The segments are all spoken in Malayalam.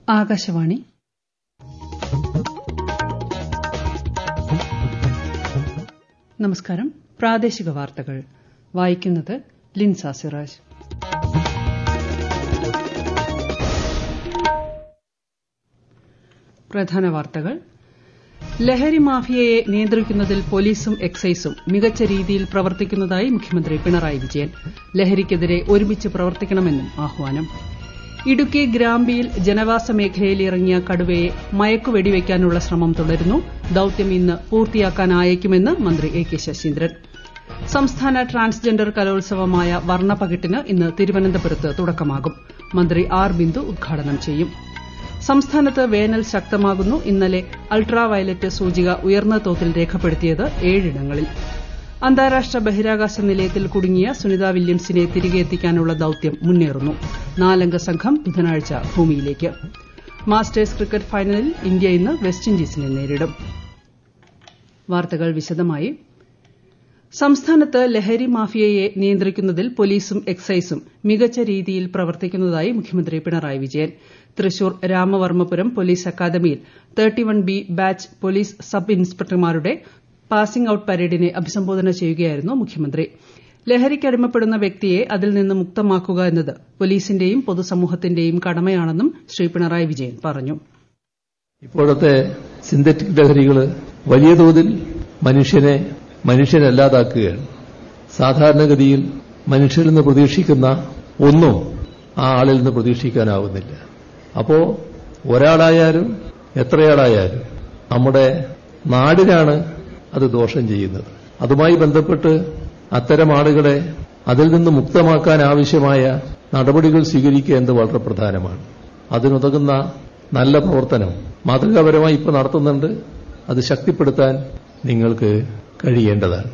ആകാശവാണി നമസ്കാരം പ്രാദേശിക വാർത്തകൾ വായിക്കുന്നത് ലിൻസ സിറാജ് പ്രധാന വാർത്തകൾ ലഹരി മാഫിയയെ നിയന്ത്രിക്കുന്നതിൽ പോലീസും എക്സൈസും മികച്ച രീതിയിൽ പ്രവർത്തിക്കുന്നതായി മുഖ്യമന്ത്രി പിണറായി വിജയൻ ലഹരിക്കെതിരെ ഒരുമിച്ച് പ്രവർത്തിക്കണമെന്നും ആഹ്വാനം ഇടുക്കി ഗ്രാമ്പിയിൽ ജനവാസ മേഖലയിൽ ഇറങ്ങിയ കടുവയെ മയക്കുവെടിവയ്ക്കാനുള്ള ശ്രമം തുടരുന്നു ദൌത്യം ഇന്ന് പൂർത്തിയാക്കാനായേക്കുമെന്ന് മന്ത്രി എ കെ ശശീന്ദ്രൻ സംസ്ഥാന ട്രാൻസ്ജെൻഡർ കലോത്സവമായ വർണ്ണപകിട്ടിന് ഇന്ന് തിരുവനന്തപുരത്ത് തുടക്കമാകും മന്ത്രി ആർ ബിന്ദു ഉദ്ഘാടനം ചെയ്യും സംസ്ഥാനത്ത് വേനൽ ശക്തമാകുന്നു ഇന്നലെ അൾട്രാ വയലറ്റ് സൂചിക ഉയർന്ന തോതിൽ രേഖപ്പെടുത്തിയത് ഏഴിടങ്ങളിൽ അന്താരാഷ്ട്ര ബഹിരാകാശ നിലയത്തിൽ കുടുങ്ങിയ സുനിത വില്യംസിനെ തിരികെ എത്തിക്കാനുള്ള ദൌത്യം മുന്നേറുന്നു നാലംഗ സംഘം ബുധനാഴ്ച ഭൂമിയിലേക്ക് മാസ്റ്റേഴ്സ് ക്രിക്കറ്റ് ഫൈനലിൽ ഇന്ത്യ ഇന്ന് വെസ്റ്റ് ഇൻഡീസിനെ നേരിടും വാർത്തകൾ വിശദമായി സംസ്ഥാനത്ത് ലഹരി മാഫിയയെ നിയന്ത്രിക്കുന്നതിൽ പോലീസും എക്സൈസും മികച്ച രീതിയിൽ പ്രവർത്തിക്കുന്നതായി മുഖ്യമന്ത്രി പിണറായി വിജയൻ തൃശൂർ രാമവർമ്മപുരം പോലീസ് അക്കാദമിയിൽ thirty one B batch police sub ഇൻസ്പെക്ടർമാരുടെ പാസിംഗ് ഔട്ട് പരേഡിനെ അഭിസംബോധന ചെയ്യുകയായിരുന്നു മുഖ്യമന്ത്രി ലഹരിക്കടിമപ്പെടുന്ന വ്യക്തിയെ അതിൽ നിന്ന് മുക്തമാക്കുക എന്നത് പോലീസിന്റെയും പൊതുസമൂഹത്തിന്റെയും കടമയാണെന്നും ശ്രീ പിണറായി വിജയൻ പറഞ്ഞു ഇപ്പോഴത്തെ സിന്തറ്റിക് ലഹരികൾ വലിയ തോതിൽ മനുഷ്യനെ മനുഷ്യനല്ലാതാക്കുകയാണ് സാധാരണഗതിയിൽ മനുഷ്യരിൽ നിന്ന് പ്രതീക്ഷിക്കുന്ന ഒന്നും ആ ആളിൽ നിന്ന് പ്രതീക്ഷിക്കാനാവുന്നില്ല അപ്പോ ഒരാളായാലും എത്രയാളായാലും നമ്മുടെ നാടിനാണ് അത് ദോഷം ചെയ്യുന്നത് അതുമായി ബന്ധപ്പെട്ട് അത്തരം ആളുകളെ അതിൽ നിന്ന് മുക്തമാക്കാൻ ആവശ്യമായ നടപടികൾ സ്വീകരിക്കുക എന്നത് വളരെ പ്രധാനമാണ് അതിനുതകുന്ന നല്ല പ്രവർത്തനം മാതൃകാപരമായി ഇപ്പോൾ നടത്തുന്നുണ്ട് അത് ശക്തിപ്പെടുത്താൻ നിങ്ങൾക്ക് കഴിയേണ്ടതാണ്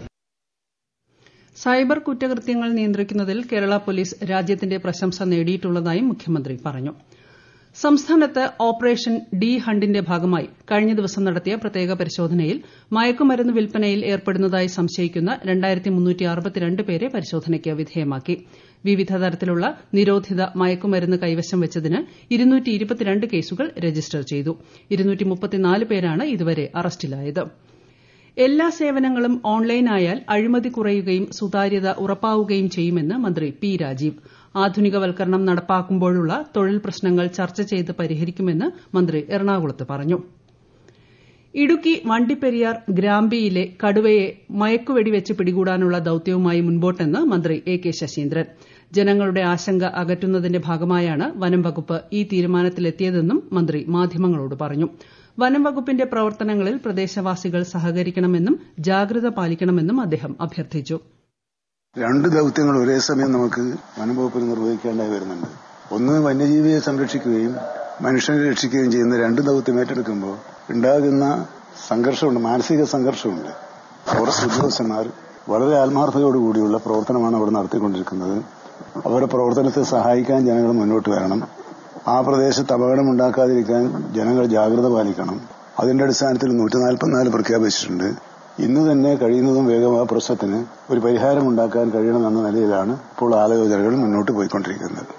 സൈബർ കുറ്റകൃത്യങ്ങൾ നിയന്ത്രിക്കുന്നതിൽ കേരള പോലീസ് രാജ്യത്തിന്റെ പ്രശംസ നേടിയിട്ടുള്ളതായും മുഖ്യമന്ത്രി പറഞ്ഞു സംസ്ഥാനത്ത് ഓപ്പറേഷൻ ഡി ഹണ്ടിന്റെ ഭാഗമായി കഴിഞ്ഞ ദിവസം നടത്തിയ പ്രത്യേക പരിശോധനയിൽ മയക്കുമരുന്ന് വിൽപ്പനയിൽ ഏർപ്പെടുന്നതായി സംശയിക്കുന്ന പേരെ പരിശോധനയ്ക്ക് വിധേയമാക്കി വിവിധ തരത്തിലുള്ള നിരോധിത മയക്കുമരുന്ന് കൈവശം വെച്ചതിന് കേസുകൾ രജിസ്റ്റർ ചെയ്തു പേരാണ് ഇതുവരെ അറസ്റ്റിലായത് എല്ലാ സേവനങ്ങളും ഓൺലൈനായാൽ അഴിമതി കുറയുകയും സുതാര്യത ഉറപ്പാവുകയും ചെയ്യുമെന്ന് മന്ത്രി പി രാജീവ് ആധുനികവൽക്കരണം നടപ്പാക്കുമ്പോഴുള്ള തൊഴിൽ പ്രശ്നങ്ങൾ ചർച്ച ചെയ്ത് പരിഹരിക്കുമെന്ന് മന്ത്രി എറണാകുളത്ത് പറഞ്ഞു ഇടുക്കി വണ്ടിപ്പെരിയാർ ഗ്രാമ്പിയിലെ കടുവയെ മയക്കുവെടിവെച്ച് പിടികൂടാനുള്ള ദൌത്യവുമായി മുൻപോട്ടെന്ന് മന്ത്രി എ കെ ശശീന്ദ്രൻ ജനങ്ങളുടെ ആശങ്ക അകറ്റുന്നതിന്റെ ഭാഗമായാണ് വനം വകുപ്പ് ഈ തീരുമാനത്തിലെത്തിയതെന്നും മന്ത്രി മാധ്യമങ്ങളോട് പറഞ്ഞു വനം വകുപ്പിന്റെ പ്രവർത്തനങ്ങളിൽ പ്രദേശവാസികൾ സഹകരിക്കണമെന്നും ജാഗ്രത പാലിക്കണമെന്നും അദ്ദേഹം അഭ്യർത്ഥിച്ചു രണ്ട് ദൌത്യങ്ങൾ ഒരേ സമയം നമുക്ക് വനംവകുപ്പിൽ നിർവഹിക്കേണ്ടതായി വരുന്നുണ്ട് ഒന്ന് വന്യജീവിയെ സംരക്ഷിക്കുകയും മനുഷ്യനെ രക്ഷിക്കുകയും ചെയ്യുന്ന രണ്ട് ദൌത്യം ഏറ്റെടുക്കുമ്പോൾ ഉണ്ടാകുന്ന സംഘർഷമുണ്ട് മാനസിക സംഘർഷമുണ്ട് ഫോറസ്റ്റ് ഉദ്യോഗസ്ഥന്മാർ വളരെ ആത്മാർത്ഥതയോടുകൂടിയുള്ള പ്രവർത്തനമാണ് അവിടെ നടത്തിക്കൊണ്ടിരിക്കുന്നത് അവരുടെ പ്രവർത്തനത്തെ സഹായിക്കാൻ ജനങ്ങൾ മുന്നോട്ട് വരണം ആ പ്രദേശത്ത് അപകടം ഉണ്ടാക്കാതിരിക്കാൻ ജനങ്ങൾ ജാഗ്രത പാലിക്കണം അതിന്റെ അടിസ്ഥാനത്തിൽ നൂറ്റി നാൽപ്പത്തിനാല് പ്രഖ്യാപിച്ചിട്ടുണ്ട് ഇന്ന് തന്നെ കഴിയുന്നതും വേഗം ആ പ്രശ്നത്തിന് ഒരു പരിഹാരം ഉണ്ടാക്കാൻ കഴിയണമെന്ന നിലയിലാണ് ഇപ്പോൾ ആലോചനകൾ മുന്നോട്ട് പോയിക്കൊണ്ടിരിക്കുന്നത്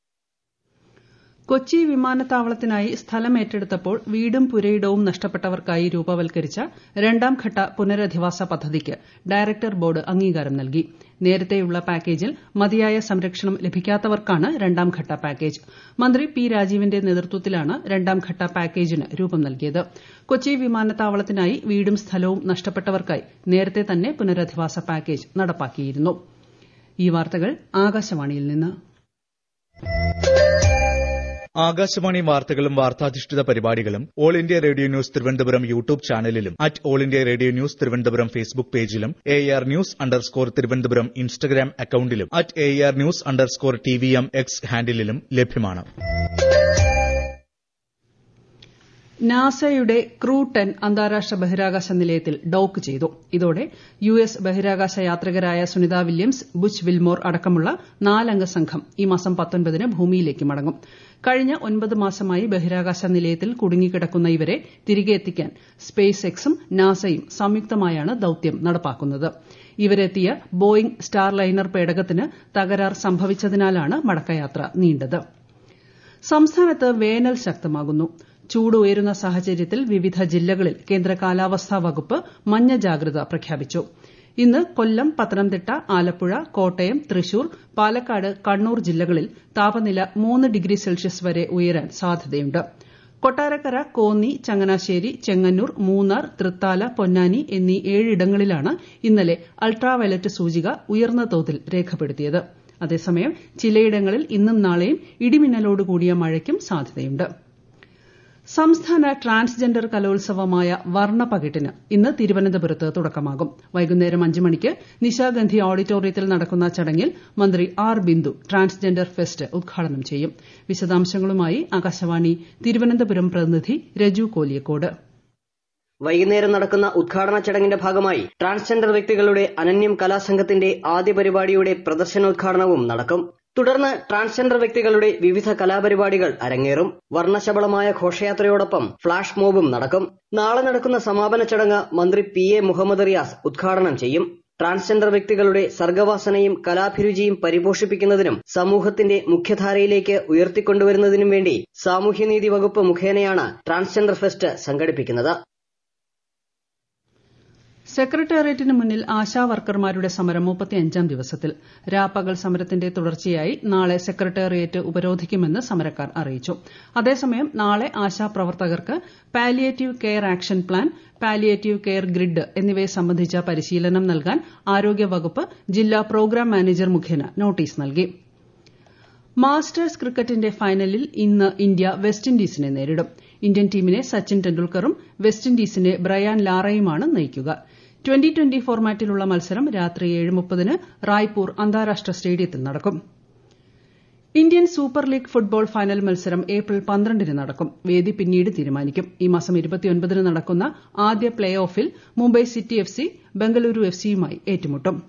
കൊച്ചി വിമാനത്താവളത്തിനായി സ്ഥലം ഏറ്റെടുത്തപ്പോൾ വീടും പുരയിടവും നഷ്ടപ്പെട്ടവർക്കായി രൂപവൽക്കരിച്ച രണ്ടാം ഘട്ട പുനരധിവാസ പദ്ധതിക്ക് ഡയറക്ടർ ബോർഡ് അംഗീകാരം നൽകി നേരത്തെയുള്ള പാക്കേജിൽ മതിയായ സംരക്ഷണം ലഭിക്കാത്തവർക്കാണ് രണ്ടാം ഘട്ട പാക്കേജ് മന്ത്രി പി രാജീവിന്റെ നേതൃത്വത്തിലാണ് രണ്ടാം ഘട്ട പാക്കേജിന് രൂപം നൽകിയത് കൊച്ചി വിമാനത്താവളത്തിനായി വീടും സ്ഥലവും നഷ്ടപ്പെട്ടവർക്കായി നേരത്തെ തന്നെ പുനരധിവാസ പാക്കേജ് നടപ്പാക്കിയിരുന്നു ഈ വാർത്തകൾ ആകാശവാണിയിൽ നിന്ന് ആകാശവാണി വാർത്തകളും വാർത്താധിഷ്ഠിത പരിപാടികളും all India radio news Thiruvananthapuram YouTube ചാനലിലും at all India radio news Thiruvananthapuram Facebook പേജിലും A R news underscore Thiruvananthapuram Instagram അക്കൌണ്ടിലും at A R news underscore T V M X ഹാൻഡിലും ലഭ്യമാണ് നാസയുടെ ക്രൂ ടെൻ അന്താരാഷ്ട്ര ബഹിരാകാശ നിലയത്തിൽ ഡോക്ക് ചെയ്തു ഇതോടെ യു എസ് ബഹിരാകാശ യാത്രികരായ സുനിത വില്യംസ് ബുച്ച് വിൽമോർ അടക്കമുള്ള നാലംഗ സംഘം ഈ മാസം പത്തൊൻപതിന് ഭൂമിയിലേക്ക് മടങ്ങും കഴിഞ്ഞ ഒൻപത് മാസമായി ബഹിരാകാശ നിലയത്തിൽ കുടുങ്ങിക്കിടക്കുന്ന ഇവരെ തിരികെ എത്തിക്കാൻ സ്പേസ് എക്സും നാസയും സംയുക്തമായാണ് ദൌത്യം നടപ്പാക്കുന്നത് ഇവരെത്തിയ ബോയിംഗ് സ്റ്റാർ ലൈനർ പേടകത്തിന് തകരാർ സംഭവിച്ചതിനാലാണ് മടക്കയാത്ര നീണ്ടത് സംസ്ഥാനത്ത് വേനൽ ശക്തമാകുന്നു ചൂട് ഉയരുന്ന സാഹചര്യത്തിൽ വിവിധ ജില്ലകളിൽ കേന്ദ്ര കാലാവസ്ഥാ വകുപ്പ് മഞ്ഞ ജാഗ്രത പ്രഖ്യാപിച്ചു ഇന്ന് കൊല്ലം പത്തനംതിട്ട ആലപ്പുഴ കോട്ടയം തൃശൂർ പാലക്കാട് കണ്ണൂർ ജില്ലകളിൽ താപനില മൂന്ന് ഡിഗ്രി സെൽഷ്യസ് വരെ ഉയരാൻ സാധ്യതയുണ്ട് കൊട്ടാരക്കര കോന്നി ചങ്ങനാശ്ശേരി ചെങ്ങന്നൂർ മൂന്നാർ തൃത്താല പൊന്നാനി എന്നീ ഏഴിടങ്ങളിലാണ് ഇന്നലെ അൾട്രാവയലറ്റ് സൂചിക ഉയർന്ന തോതിൽ രേഖപ്പെടുത്തിയത് അതേസമയം ചിലയിടങ്ങളിൽ ഇന്നും നാളെയും ഇടിമിന്നലോടുകൂടിയ മഴയ്ക്കും സാധ്യതയുണ്ട് സംസ്ഥാന ട്രാൻസ്ജെൻഡർ കലോത്സവമായ വർണ്ണപകിട്ടിന് ഇന്ന് തിരുവനന്തപുരത്ത് തുടക്കമാകും വൈകുന്നേരം അഞ്ച് മണിക്ക് നിശാഗന്ധി ഓഡിറ്റോറിയത്തിൽ നടക്കുന്ന ചടങ്ങിൽ മന്ത്രി ആർ ബിന്ദു ട്രാൻസ്ജെൻഡർ ഫെസ്റ്റ് ഉദ്ഘാടനം ചെയ്യും വിശദാംശങ്ങളുമായി ആകാശവാണി തിരുവനന്തപുരം പ്രതിനിധി രജു കോലിയക്കോട് വൈകുന്നേരം നടക്കുന്ന ഉദ്ഘാടന ചടങ്ങിന്റെ ഭാഗമായി ട്രാൻസ്ജെൻഡർ വ്യക്തികളുടെ അനന്യം കലാസംഘത്തിന്റെ ആദ്യ പരിപാടിയുടെ പ്രദർശനോദ്ഘാടനവും നടക്കും തുടർന്ന് ട്രാൻസ്ജെൻഡർ വ്യക്തികളുടെ വിവിധ കലാപരിപാടികൾ അരങ്ങേറും വർണ്ണശബളമായ ഘോഷയാത്രയോടൊപ്പം ഫ്ളാഷ് മോബും നടക്കും നാളെ നടക്കുന്ന സമാപന ചടങ്ങ് മന്ത്രി പി എ മുഹമ്മദ് റിയാസ് ഉദ്ഘാടനം ചെയ്യും ട്രാൻസ്ജെൻഡർ വ്യക്തികളുടെ സർഗവാസനയും കലാഭിരുചിയും പരിപോഷിപ്പിക്കുന്നതിനും സമൂഹത്തിന്റെ മുഖ്യധാരയിലേക്ക് ഉയർത്തിക്കൊണ്ടുവരുന്നതിനും വേണ്ടി സാമൂഹ്യനീതി വകുപ്പ് മുഖേനയാണ് ട്രാൻസ്ജെൻഡർ ഫെസ്റ്റ് സംഘടിപ്പിക്കുന്നത് സെക്രട്ടേറിയറ്റിന് മുന്നിൽ ആശാ വർക്കർമാരുടെ സമരം മുപ്പത്തിയഞ്ചാം ദിവസത്തിൽ രാപ്പകൽ സമരത്തിന്റെ തുടർച്ചയായി നാളെ സെക്രട്ടേറിയറ്റ് ഉപരോധിക്കുമെന്ന് സമരക്കാർ അറിയിച്ചു അതേസമയം നാളെ ആശാപ്രവർത്തകർക്ക് palliative care action plan palliative care grid എന്നിവയെ സംബന്ധിച്ച പരിശീലനം നൽകാൻ ആരോഗ്യവകുപ്പ് ജില്ലാ പ്രോഗ്രാം മാനേജർ മുഖേന നോട്ടീസ് നൽകി മാസ്റ്റേഴ്സ് ക്രിക്കറ്റിന്റെ ഫൈനലിൽ ഇന്ന് ഇന്ത്യ വെസ്റ്റ് ഇൻഡീസിനെ നേരിടും ഇന്ത്യൻ ടീമിനെ സച്ചിൻ ടെണ്ടുൽക്കറും വെസ്റ്റ് ഇൻഡീസിനെ ബ്രയാൻ ലാറയുമാണ് നയിക്കുക ട്വന്റി ട്വന്റി ഫോർമാറ്റിലുള്ള മത്സരം രാത്രി ഏഴ് മുപ്പതിന് റായ്പൂർ അന്താരാഷ്ട്ര സ്റ്റേഡിയത്തിൽ നടക്കും Indian super league football final മത്സരം ഏപ്രിൽ പന്ത്രണ്ടിന് നടക്കും വേദി പിന്നീട് തീരുമാനിക്കും ഈ മാസം ഇരുപത്തിയൊൻപതിന് നടക്കുന്ന ആദ്യ പ്ലേ ഓഫിൽ Mumbai city F C Bengaluru F സിയുമായി ഏറ്റുമുട്ടും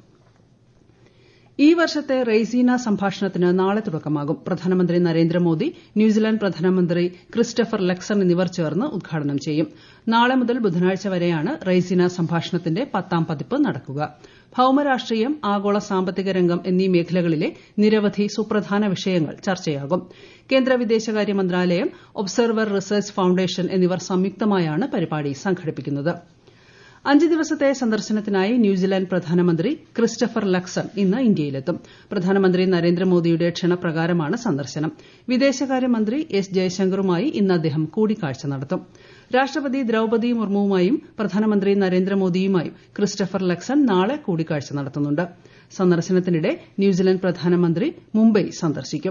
ഈ വർഷത്തെ റെയ്സീന സംഭാഷണത്തിന് നാളെ തുടക്കമാകും പ്രധാനമന്ത്രി നരേന്ദ്രമോദി ന്യൂസിലാന്റ് പ്രധാനമന്ത്രി ക്രിസ്റ്റഫർ ലക്സൺ എന്നിവർ ചേർന്ന് ഉദ്ഘാടനം ചെയ്യും നാളെ മുതൽ ബുധനാഴ്ച വരെയാണ് റെയ്സീന സംഭാഷണത്തിന്റെ പത്താം പതിപ്പ് നടക്കുക ഭൌമരാഷ്ട്രീയം ആഗോള സാമ്പത്തിക രംഗം എന്നീ മേഖലകളിലെ നിരവധി സുപ്രധാന വിഷയങ്ങൾ ചർച്ചയാകും കേന്ദ്ര വിദേശകാര്യ മന്ത്രാലയം ഒബ്സർവർ റിസർച്ച് ഫൌണ്ടേഷൻ എന്നിവർ സംയുക്തമായാണ് പരിപാടി സംഘടിപ്പിക്കുന്നത് അഞ്ച് ദിവസത്തെ സന്ദർശനത്തിനായി ന്യൂസിലാന്റ് പ്രധാനമന്ത്രി ക്രിസ്റ്റഫർ ലക്സൺ ഇന്ന് ഇന്ത്യയിലെത്തും പ്രധാനമന്ത്രി നരേന്ദ്രമോദിയുടെ ക്ഷണപ്രകാരമാണ് സന്ദർശനം വിദേശകാര്യമന്ത്രി എസ് ജയശങ്കറുമായി ഇന്ന് അദ്ദേഹം കൂടിക്കാഴ്ച നടത്തും രാഷ്ട്രപതി ദ്രൌപദി മുർമുവുമായും പ്രധാനമന്ത്രി നരേന്ദ്രമോദിയുമായും ക്രിസ്റ്റഫർ ലക്സൺ നാളെ കൂടിക്കാഴ്ച നടത്തുന്നുണ്ട് സന്ദർശനത്തിനിടെ ന്യൂസിലാന്റ് പ്രധാനമന്ത്രി മുംബൈ സന്ദർശിക്കും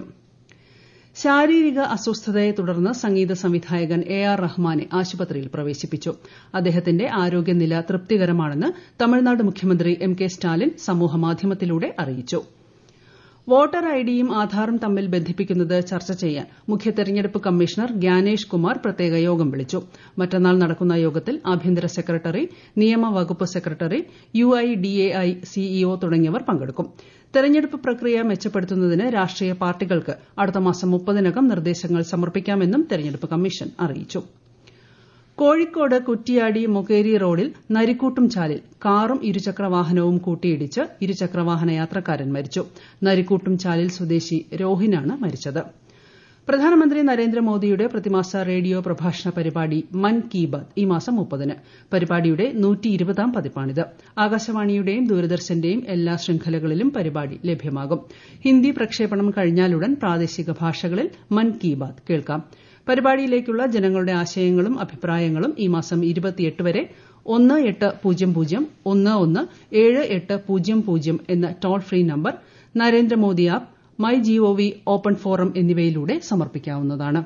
ശാരീരിക അസ്വസ്ഥതയെ തുടർന്ന് സംഗീത സംവിധായകൻ എ ആർ റഹ്മാനെ ആശുപത്രിയിൽ പ്രവേശിപ്പിച്ചു അദ്ദേഹത്തിന്റെ ആരോഗ്യനില തൃപ്തികരമാണെന്ന് തമിഴ്നാട് മുഖ്യമന്ത്രി എം കെ സ്റ്റാലിൻ സമൂഹമാധ്യമത്തിലൂടെ അറിയിച്ചു വോട്ടർ ഐഡിയും ആധാറും തമ്മിൽ ബന്ധിപ്പിക്കുന്നത് ചർച്ച ചെയ്യാൻ മുഖ്യ തെരഞ്ഞെടുപ്പ് കമ്മീഷണർ ഗ്യാനേഷ് കുമാർ പ്രത്യേക യോഗം വിളിച്ചു മറ്റന്നാൾ നടക്കുന്ന യോഗത്തിൽ ആഭ്യന്തര സെക്രട്ടറി നിയമവകുപ്പ് സെക്രട്ടറി യുഐഡിഎഐ സിഇഒ തുടങ്ങിയവർ പങ്കെടുക്കും തെരഞ്ഞെടുപ്പ് പ്രക്രിയ മെച്ചപ്പെടുത്തുന്നതിന് രാഷ്ട്രീയ പാർട്ടികൾക്ക് അടുത്ത മാസം മുപ്പതിനകം നിർദ്ദേശങ്ങൾ സമർപ്പിക്കാമെന്നും തെരഞ്ഞെടുപ്പ് കമ്മീഷൻ അറിയിച്ചു കോഴിക്കോട് കുറ്റിയാടി മൊകേരി റോഡിൽ നരിക്കൂട്ടും ചാലിൽ കാറും ഇരുചക്രവാഹനവും കൂട്ടിയിടിച്ച് ഇരുചക്രവാഹന യാത്രക്കാരൻ മരിച്ചു നരിക്കൂട്ടും ചാലിൽ സ്വദേശി രോഹിനാണ് മരിച്ചത് പ്രധാനമന്ത്രി നരേന്ദ്രമോദിയുടെ പ്രതിമാസ റേഡിയോ പ്രഭാഷണ പരിപാടി മൻ കി ബാത് ഈ മാസം മുപ്പതിന് പരിപാടിയുടെ നൂറ്റിയിരുപതാം പതിപ്പാണിത് ആകാശവാണിയുടെയും ദൂരദർശന്റെയും എല്ലാ ശൃംഖലകളിലും പരിപാടി ലഭ്യമാകും ഹിന്ദി പ്രക്ഷേപണം കഴിഞ്ഞാലുടൻ പ്രാദേശിക ഭാഷകളിൽ മൻ കി ബാത് കേൾക്കാം പരിപാടിയിലേക്കുള്ള ജനങ്ങളുടെ ആശയങ്ങളും അഭിപ്രായങ്ങളും ഈ മാസം ഇരുപത്തിയെട്ട് വരെ ഒന്ന് എട്ട് പൂജ്യം പൂജ്യം ഒന്ന് ഒന്ന് ഏഴ് എട്ട് പൂജ്യം പൂജ്യം എന്ന toll free number Narendra Modi app my G O V open forum എന്നിവയിലൂടെ സമർപ്പിക്കാവുന്നതാണ്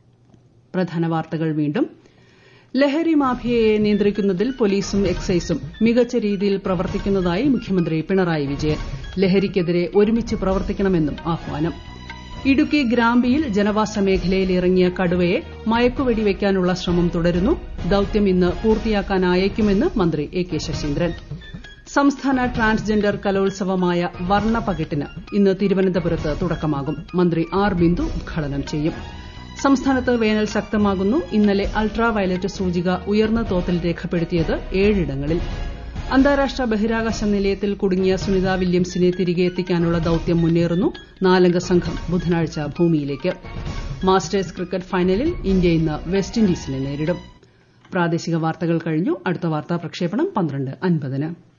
പ്രധാന വാർത്തകൾ വീണ്ടും ലഹരി മാഫിയയെ നിയന്ത്രിക്കുന്നതിൽ പോലീസും എക്സൈസും മികച്ച രീതിയിൽ പ്രവർത്തിക്കുന്നതായി മുഖ്യമന്ത്രി പിണറായി വിജയൻ ലഹരിക്കെതിരെ ഒരുമിച്ച് പ്രവർത്തിക്കണമെന്നും ആഹ്വാനം ഇടുക്കി ഗ്രാമ്പിയിൽ ജനവാസ മേഖലയിൽ ഇറങ്ങിയ കടുവയെ മയക്കുവെടി വയ്ക്കാനുള്ള ശ്രമം തുടരുന്നു ദൌത്യം ഇന്ന് പൂർത്തിയാക്കാനായേക്കുമെന്ന് മന്ത്രി എ കെ ശശീന്ദ്രൻ സംസ്ഥാന ട്രാൻസ്ജെൻഡർ കലോത്സവമായ വർണ്ണപകിട്ടിന് ഇന്ന് തിരുവനന്തപുരത്ത് തുടക്കമാകും മന്ത്രി ആർ ബിന്ദു ഉദ്ഘാടനം ചെയ്യും സംസ്ഥാനത്ത് വേനൽ ശക്തമാകുന്നു ഇന്നലെ അൾട്രാ വയലറ്റ് സൂചിക ഉയർന്ന തോതിൽ രേഖപ്പെടുത്തിയത് ഏഴിടങ്ങളിൽ അന്താരാഷ്ട്ര ബഹിരാകാശ നിലയത്തിൽ കുടുങ്ങിയ സുനിത വില്യംസിനെ തിരികെ എത്തിക്കാനുള്ള ദൌത്യം മുന്നേറുന്നു നാലംഗ സംഘം ബുധനാഴ്ച ഭൂമിയിലേക്ക് മാസ്റ്റേഴ്സ് ക്രിക്കറ്റ് ഫൈനലിൽ ഇന്ത്യ ഇന്ന് വെസ്റ്റ് ഇൻഡീസിനെ നേരിടും പ്രാദേശിക വാർത്തകൾ കഴിഞ്ഞു അടുത്ത വാർത്താ പ്രക്ഷേപണം പന്ത്രണ്ട് അൻപതിന്